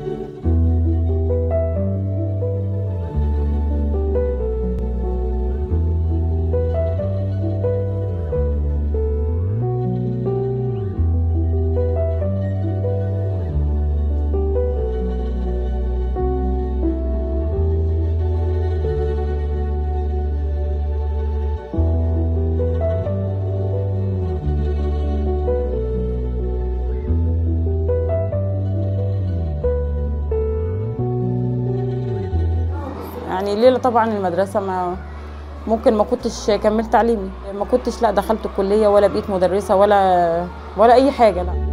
يعني ليلة طبعا المدرسة ما ممكن ما كنتش كملت تعليمي ما كنتش لا دخلت الكلية ولا بقيت مدرسة ولا ولا أي حاجة لا